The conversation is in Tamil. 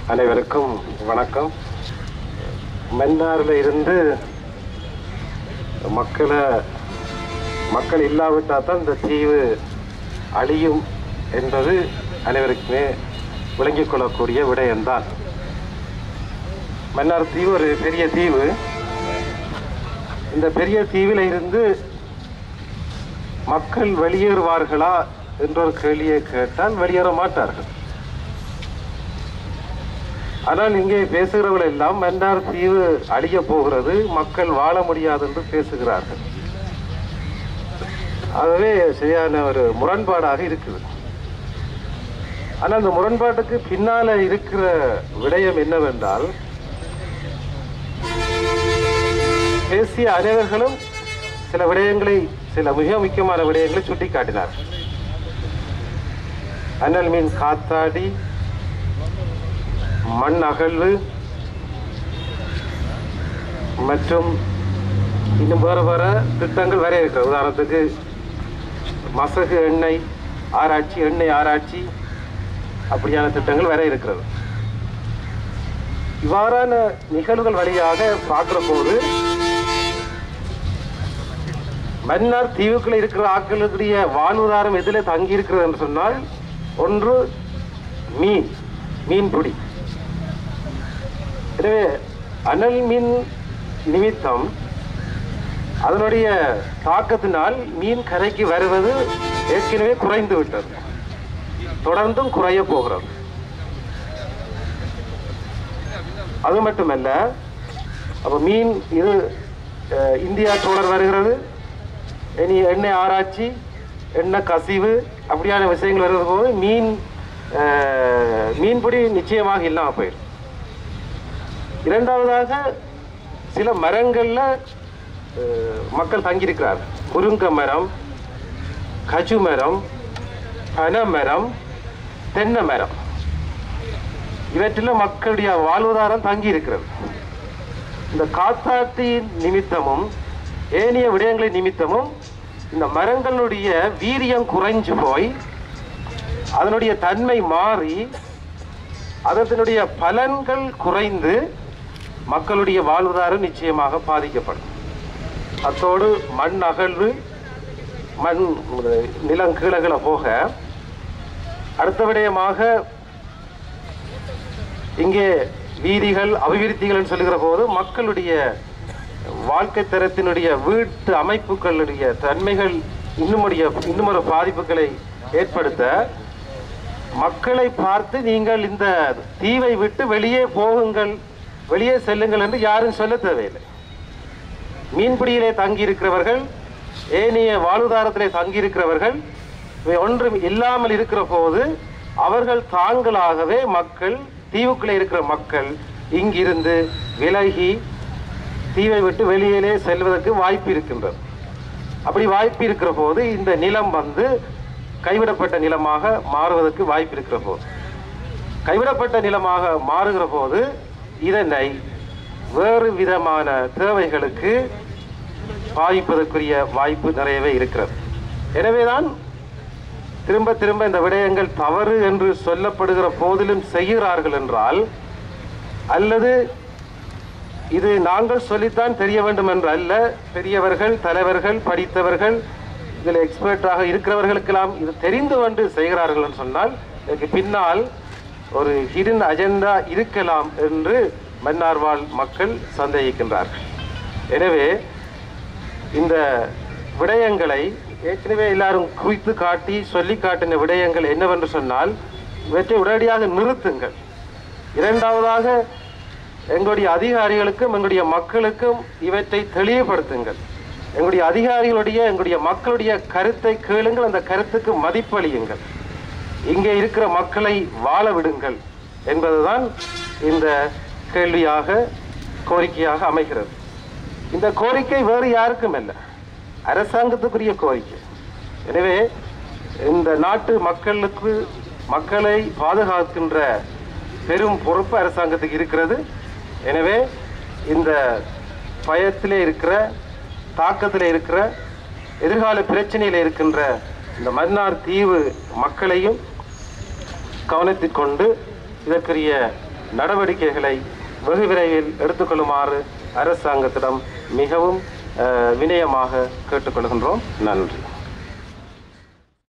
அனைவருக்கும் வணக்கம் மன்னாரில் இருந்து மக்களை மக்கள் இல்லாவிட்டால் தான் இந்த தீவு அழியும் என்பது அனைவருக்குமே விளங்கிக் கொள்ளக்கூடிய விடயம்தான் மன்னார் தீவு ஒரு பெரிய தீவு இந்த பெரிய தீவில இருந்து மக்கள் வெளியேறுவார்களா என்ற ஒரு கேள்வியை கேட்டால் வெளியேற மாட்டார்கள் ஆனால் இங்கே பேசுகிறவர்கள் எல்லாம் மன்னார் தீவு அழிய போகிறது மக்கள் வாழ முடியாது என்று பேசுகிறார்கள் ஆகவே சரியான ஒரு முரண்பாடாக இருக்குது ஆனால் அந்த முரண்பாட்டுக்கு பின்னால இருக்கிற விடயம் என்னவென்றால் பேசிய அனைவர்களும் சில விடயங்களை சில மிக முக்கியமான விடயங்களை சுட்டிக்காட்டினார் அனல் மீன் காத்தாடி மண் அகழ்வு மற்றும் இன்னும் வேறு வேறு திட்டங்கள் வர இருக்கிறது உதாரணத்துக்கு மசகு எண்ணெய் ஆராய்ச்சி எண்ணெய் ஆராய்ச்சி அப்படியான திட்டங்கள் வர இருக்கிறது இவ்வாறான நிகழ்வுகள் வழியாக பார்க்கிற போது மன்னார் தீவுக்குள்ள இருக்கிற ஆட்களுடைய வாழ்வாதாரம் எதில் தங்கி இருக்கிறது என்று சொன்னால் ஒன்று மீன் மீன்பிடி எனவே அனல் மீன் நிமித்தம் அதனுடைய தாக்கத்தினால் மீன் கரைக்கு வருவது ஏற்கனவே குறைந்து விட்டது தொடர்ந்தும் குறைய போகிறது அது மட்டுமல்ல அப்போ மீன் இது அஹ், இந்தியா தொடர் வருகிறது இனி எண்ணெய் ஆராய்ச்சி எண்ணெய் கசிவு அப்படியான விஷயங்கள் வருகிற போது மீன் அஹ், மீன்பிடி நிச்சயமாக இல்லாமல் போயிடும் இரண்டாவதாக சில மரங்களில் அஹ், மக்கள் தங்கியிருக்கிறார்கள் முருங்கை மரம் கஜு மரம் பனை மரம் தென்னை மரம் இவற்றில் மக்களுடைய வாழ்வாதாரம் தங்கி இருக்கிறது இந்த காத்தாட்டின் நிமித்தமும் ஏனைய விடயங்களின் நிமித்தமும் இந்த மரங்களுடைய வீரியம் குறைஞ்சு போய் அதனுடைய தன்மை மாறி அதனுடைய பலன்கள் குறைந்து மக்களுடைய வாழ்வாதாரம் நிச்சயமாக பாதிக்கப்படும் அத்தோடு மண் அகழ்வு மண் நிலம் கீழகளை போக அடுத்த விடயமாக இங்கே வீதிகள் அபிவிருத்திகள் சொல்லுகிற போது மக்களுடைய வாழ்க்கை தரத்தினுடைய வீட்டு அமைப்புகளுடைய தன்மைகள் இன்னுமுடைய இன்னும் ஒரு பாதிப்புகளை ஏற்படுத்த மக்களை பார்த்து நீங்கள் இந்த தீவை விட்டு வெளியே போகுங்கள் வெளியே செல்லுங்கள் என்று யாரும் சொல்ல தேவையில்லை மீன்பிடியிலே தங்கியிருக்கிறவர்கள் ஏனைய வாழ்வாதாரத்திலே தங்கியிருக்கிறவர்கள் இவை ஒன்றும் இல்லாமல் இருக்கிற போது அவர்கள் தாங்களாகவே மக்கள் தீவுக்குள்ளே இருக்கிற மக்கள் இங்கிருந்து விலகி தீவை விட்டு வெளியிலே செல்வதற்கு வாய்ப்பு இருக்கின்றது அப்படி வாய்ப்பு இருக்கிற போது இந்த நிலம் வந்து கைவிடப்பட்ட நிலமாக மாறுவதற்கு வாய்ப்பு இருக்கிற போது கைவிடப்பட்ட நிலமாக மாறுகிற போது இதனை வேறு விதமான தேவைகளுக்கு பாவிப்பதற்குரிய வாய்ப்பு நிறையவே இருக்கிறது எனவேதான் திரும்ப திரும்ப இந்த விடயங்கள் தவறு என்று சொல்லப்படுகிற போதிலும் செய்கிறார்கள் என்றால் அல்லது இது நாங்கள் சொல்லித்தான் தெரிய வேண்டும் என்று அல்ல பெரியவர்கள் தலைவர்கள் படித்தவர்கள் இதில் எக்ஸ்பர்ட்டாக இருக்கிறவர்களுக்கெல்லாம் இது தெரிந்து கொண்டு செய்கிறார்கள் என்று சொன்னால் இதற்கு பின்னால் ஒரு ஹிடன் அஜெண்டா இருக்கலாம் என்று மன்னார் வாழ் மக்கள் சந்தேகிக்கின்றார்கள் எனவே இந்த விடயங்களை ஏற்கனவே எல்லாரும் குறித்து காட்டி சொல்லி காட்டின விடயங்கள் என்னவென்று சொன்னால் இவற்றை உடனடியாக நிறுத்துங்கள் இரண்டாவதாக எங்களுடைய அதிகாரிகளுக்கும் எங்களுடைய மக்களுக்கும் இவற்றை தெளிவுபடுத்துங்கள் எங்களுடைய அதிகாரிகளுடைய எங்களுடைய மக்களுடைய கருத்தை கேளுங்கள் அந்த கருத்துக்கு மதிப்பளியுங்கள் இங்கே இருக்கிற மக்களை வாழ விடுங்கள் என்பதுதான் இந்த கேள்வியாக கோரிக்கையாக அமைகிறது இந்த கோரிக்கை வேறு யாருக்கும் இல்லை அரசாங்கத்துக்குரிய கோரிக்கை எனவே இந்த நாட்டு மக்களுக்கு மக்களை பாதுகாக்கின்ற பெரும் பொறுப்பு அரசாங்கத்துக்கு இருக்கிறது எனவே இந்த பயத்திலே இருக்கிற தாக்கத்தில் இருக்கிற எதிர்கால பிரச்சனையில் இருக்கின்ற இந்த மன்னார் தீவு மக்களையும் கவனத்தில் கொண்டு இதற்குரிய நடவடிக்கைகளை வெகு விரைவில் எடுத்துக்கொள்ளுமாறு அரசாங்கத்திடம் மிகவும் அஹ், வினயமாக கேட்டுக்கொள்கின்றோம் நன்றி